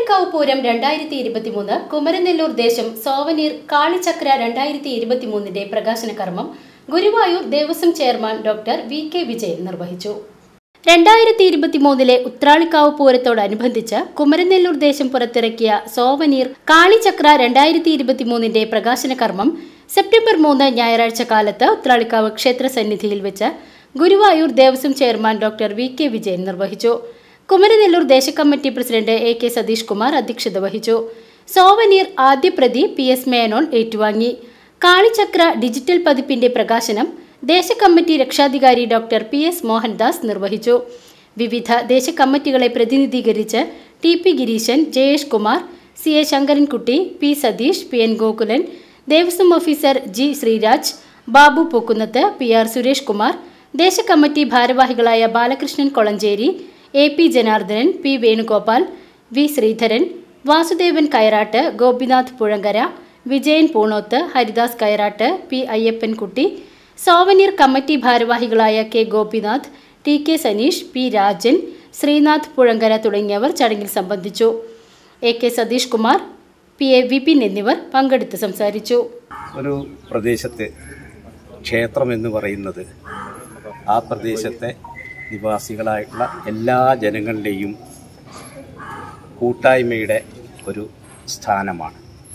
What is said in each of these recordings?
ഉത്രാളിക്കാവ് പൂരം രണ്ടായിരത്തി ഇരുപത്തിമൂന്ന് കുമരനെല്ലൂർ ദേശം സോവനീർ കാളിചക്ര രണ്ടായിരത്തി ഇരുപത്തിമൂന്നിന്റെ പ്രകാശന കർമ്മം Guruvayur Devaswom chairman doctor V K Vijayan നിർവഹിച്ചു രണ്ടായിരത്തി ഇരുപത്തിമൂന്നിലെ ഉത്രാളിക്കാവ് പൂരത്തോടനുബന്ധിച്ച് കുമരനെല്ലൂർ ദേശം പുറത്തിറക്കിയ സോവനീർ കാളിചക്ര രണ്ടായിരത്തി ഇരുപത്തിമൂന്നിന്റെ പ്രകാശന കർമ്മം സെപ്റ്റംബർ മൂന്ന് ഞായറാഴ്ച കാലത്ത് ഉത്രാളിക്കാവ് ക്ഷേത്ര സന്നിധിയിൽ വെച്ച് Guruvayur Devaswom chairman doctor V K Vijayan നിർവഹിച്ചു കുമരനെല്ലൂർ ദേശകമ്മിറ്റി president A K Satheesh Kumar അധ്യക്ഷത വഹിച്ചു സോവനീർ ആദ്യ പ്രതി പി എസ് മേനോൻ ഏറ്റുവാങ്ങി കാളിചക്ര ഡിജിറ്റൽ പതിപ്പിന്റെ പ്രകാശനം ദേശകമ്മിറ്റി രക്ഷാധികാരി ഡോക്ടർ പി എസ് മോഹൻദാസ് നിർവഹിച്ചു വിവിധ ദേശകമ്മിറ്റികളെ പ്രതിനിധീകരിച്ച് T P Gireesan Jayesh Kumar C A Sankarankutty P Satheesh P N Gokulan Devaswom officer G Sreeraj Babu Pookkunnath P R Suresh Kumar ദേശകമ്മിറ്റി ഭാരവാഹികളായ Balakrishnan Kolancheri A P Janardhanan P Venugopal V Sreedharan Vasudevan Kayarat Gopinath Puzhankara Vijayan Poonoth Haridas Kayarat P Ayyappankutty souvenir committee ഭാരവാഹികളായ K Gopinath T K Saneesh P Rajan Sreenath Puzhankara തുടങ്ങിയവർ ചടങ്ങിൽ സംബന്ധിച്ചു A K Satheesh Kumar P A Vipin എന്നിവർ പങ്കെടുത്ത് സംസാരിച്ചു ഒരു പ്രദേശത്ത് ക്ഷേത്രം എന്ന് പറയുന്നത് ആ പ്രദേശത്തെ നിവാസികളായിട്ടുള്ള എല്ലാ ജനങ്ങളുടെയും കൂട്ടായ്മയുടെ ഒരു സ്ഥാനമാണ്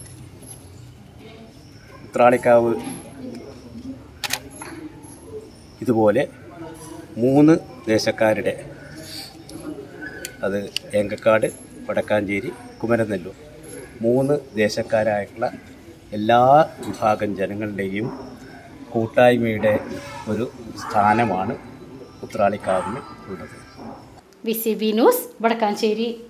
ഉത്രാളിക്കാവ് ഇതുപോലെ മൂന്ന് ദേശക്കാരുടെ അത് ഏങ്കക്കാട് വടക്കാഞ്ചേരി കുമരനെല്ലൂർ മൂന്ന് ദേശക്കാരായിട്ടുള്ള എല്ലാ വിഭാഗം ജനങ്ങളുടെയും കൂട്ടായ്മയുടെ ഒരു സ്ഥാനമാണ് ഉത്രാളിക്കാവിന് ഉള്ളത് V C B news Vadakkanchery